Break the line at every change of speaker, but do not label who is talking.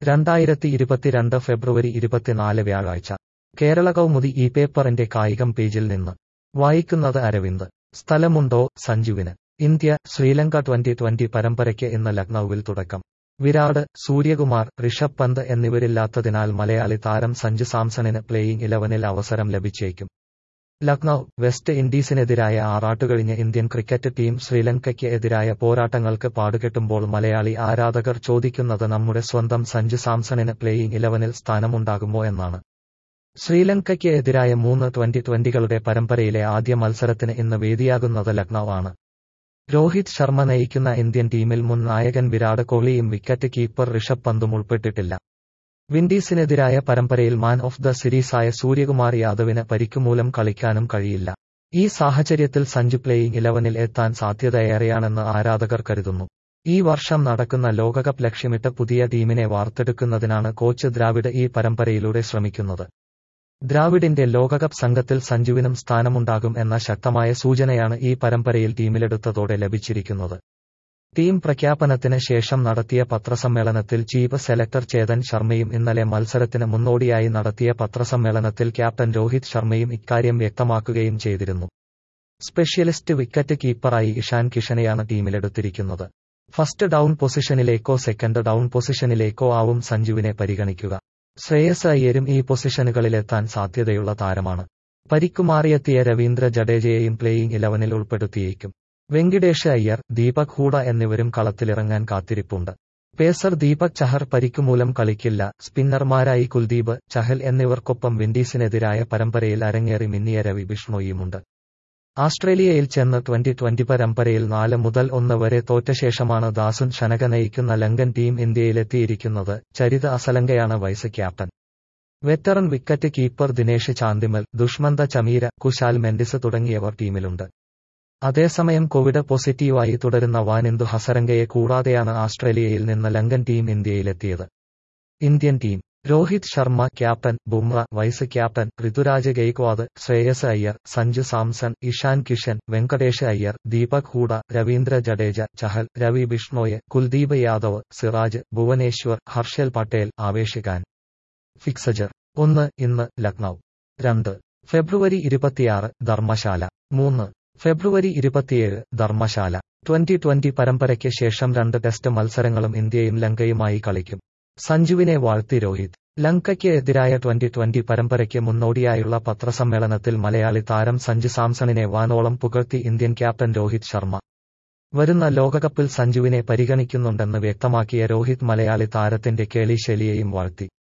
രണ്ടായിരത്തി ഇരുപത്തിരണ്ട് ഫെബ്രുവരി ഇരുപത്തിനാല് വ്യാഴാഴ്ച കേരള കൗമുദി ഈ പേപ്പറിന്റെ കായികം പേജിൽ നിന്ന് വായിക്കുന്നത് അരവിന്ദ് സ്ഥലമുണ്ടോ സഞ്ജുവിന് ഇന്ത്യ ശ്രീലങ്ക ട്വന്റി ട്വന്റി പരമ്പരയ്ക്ക് ഇന്ന് ലക്നൌവിൽ തുടക്കം വിരാട് സൂര്യകുമാർ ഋഷഭ് പന്ത് എന്നിവരില്ലാത്തതിനാൽ മലയാളി താരം സഞ്ജു സാംസണിന് പ്ലേയിംഗ് ഇലവനിൽ അവസരം ലഭിച്ചേക്കും ലക്നൌ വെസ്റ്റ് ഇൻഡീസിനെതിരായ ആറാട്ടുകഴിഞ്ഞ് ഇന്ത്യൻ ക്രിക്കറ്റ് ടീം ശ്രീലങ്കയ്ക്ക് എതിരായ പോരാട്ടങ്ങൾക്ക് പാടുകെട്ടുമ്പോൾ മലയാളി ആരാധകർ ചോദിക്കുന്നത് നമ്മുടെ സ്വന്തം സഞ്ജു സാംസണിന് പ്ലേയിംഗ് ഇലവനിൽ സ്ഥാനമുണ്ടാകുമോ എന്നാണ് ശ്രീലങ്കയ്ക്ക് എതിരായ മൂന്ന് ട്വന്റി ട്വന്റികളുടെ പരമ്പരയിലെ ആദ്യ മത്സരത്തിന് ഇന്ന് വേദിയാകുന്നത് ലക്നൌ ആണ് രോഹിത് ശർമ്മ നയിക്കുന്ന ഇന്ത്യൻ ടീമിൽ മുൻ നായകൻ വിരാട് കോഹ്ലിയും വിക്കറ്റ് കീപ്പർ ഋഷഭ് പന്തും ഉൾപ്പെട്ടിട്ടില്ല വിൻഡീസിനെതിരായ പരമ്പരയിൽ മാൻ ഓഫ് ദ സീരീസായ സൂര്യകുമാർ യാദവിന് പരിക്കുമൂലം കളിക്കാനും കഴിയില്ല ഈ സാഹചര്യത്തിൽ സഞ്ജു പ്ലേയിംഗ് ഇലവനിൽ എത്താൻ സാധ്യതയേറെയാണെന്ന് ആരാധകർ കരുതുന്നു ഈ വർഷം നടക്കുന്ന ലോകകപ്പ് ലക്ഷ്യമിട്ട് പുതിയ ടീമിനെ വാർത്തെടുക്കുന്നതിനാണ് കോച്ച് ദ്രാവിഡ് ഈ പരമ്പരയിലൂടെ ശ്രമിക്കുന്നത് ദ്രാവിഡിന്റെ ലോകകപ്പ് സംഘത്തിൽ സഞ്ജുവിനും സ്ഥാനമുണ്ടാകും എന്ന ശക്തമായ സൂചനയാണ് ഈ പരമ്പരയിൽ ടീമിലെടുത്തതോടെ ലഭിച്ചിരിക്കുന്നത് ടീം പ്രഖ്യാപനത്തിന് ശേഷം നടത്തിയ പത്രസമ്മേളനത്തിൽ ചീഫ് സെലക്ടർ ചേതൻ ശർമ്മയും ഇന്നലെ മത്സരത്തിന് മുന്നോടിയായി നടത്തിയ പത്രസമ്മേളനത്തിൽ ക്യാപ്റ്റൻ രോഹിത് ശർമ്മയും ഇക്കാര്യം വ്യക്തമാക്കുകയും ചെയ്തിരുന്നു സ്പെഷ്യലിസ്റ്റ് വിക്കറ്റ് കീപ്പറായി ഇഷാൻ കിഷനെയാണ് ടീമിലെടുത്തിരിക്കുന്നത് ഫസ്റ്റ് ഡൌൺ പൊസിഷനിലേക്കോ സെക്കൻഡ് ഡൌൺ പൊസിഷനിലേക്കോ ആവും സഞ്ജുവിനെ പരിഗണിക്കുക ശ്രേയസ് അയ്യരും ഈ പൊസിഷനുകളിലെത്താൻ സാധ്യതയുള്ള താരമാണ് പരിക്കുമാറിയെത്തിയ രവീന്ദ്ര ജഡേജയെയും പ്ലേയിംഗ് ഇലവനിൽ ഉൾപ്പെടുത്തിയേക്കും വെങ്കിടേഷ് അയ്യർ ദീപക് ഹൂഡ എന്നിവരും കളത്തിലിറങ്ങാൻ കാത്തിരിപ്പുണ്ട് പേസർ ദീപക് ചഹർ പരിക്കുമൂലം കളിക്കില്ല സ്പിന്നർമാരായി കുൽദീപ് ചഹൽ എന്നിവർക്കൊപ്പം വിൻഡീസിനെതിരായ പരമ്പരയിൽ അരങ്ങേറി മിന്നിയ രവി ബിഷ്ണോയിയുമുണ്ട് ആസ്ട്രേലിയയിൽ ചെന്ന് ട്വന്റി ട്വന്റി പരമ്പരയിൽ നാല് മുതൽ ഒന്ന് വരെ തോറ്റ ശേഷമാണ് ദാസുൻ ഷനക നയിക്കുന്ന ലങ്കൻ ടീം ഇന്ത്യയിലെത്തിയിരിക്കുന്നത് ചരിത അസലങ്കയാണ് vice captain veteran wicket keeper Dinesh Chandimal Dushmantha Chameera Kusal Mendis തുടങ്ങിയവർ ടീമിലുണ്ട് അതേസമയം കോവിഡ് പോസിറ്റീവായി തുടരുന്ന വാനിന്ദു ഹസരംഗയെ കൂടാതെയാണ് ആസ്ട്രേലിയയിൽ നിന്ന് ലങ്കൻ ടീം ഇന്ത്യയിലെത്തിയത് Indian team Rohit Sharma captain Bumrah vice captain Ruturaj Gaikwad Shreyas Iyer Sanju Samson Ishan Kishan Venkatesh Iyer Deepak Hooda Ravindra Jadeja Chahal Ravi Bishnoi Kuldeep Yadav Siraj Bhuvneshwar Harshal Patel Avesh Khan fixture ഒന്ന് ഇന്ന് ലക്നൌ രണ്ട് ഫെബ്രുവരി ഇരുപത്തിയാറ് ധർമ്മശാല മൂന്ന് ഫെബ്രുവരി ഇരുപത്തിയേഴ് ധർമ്മശാല ട്വന്റി ട്വന്റി പരമ്പരയ്ക്ക് ശേഷം രണ്ട് ടെസ്റ്റ് മത്സരങ്ങളും ഇന്ത്യയും ലങ്കയുമായി കളിക്കും സഞ്ജുവിനെ വാഴ്ത്തി രോഹിത് ലങ്കയ്ക്ക് എതിരായ ട്വന്റി ട്വന്റി പരമ്പരയ്ക്ക് മുന്നോടിയായുള്ള പത്രസമ്മേളനത്തിൽ മലയാളി താരം സഞ്ജു സാംസണിനെ വാനോളം പുകഴ്ത്തി ഇന്ത്യൻ ക്യാപ്റ്റൻ രോഹിത് ശർമ്മ വരുന്ന ലോകകപ്പിൽ സഞ്ജുവിനെ പരിഗണിക്കുന്നുണ്ടെന്ന് വ്യക്തമാക്കിയ രോഹിത് മലയാളി താരത്തിന്റെ കേളിശൈലിയെയും വാഴ്ത്തി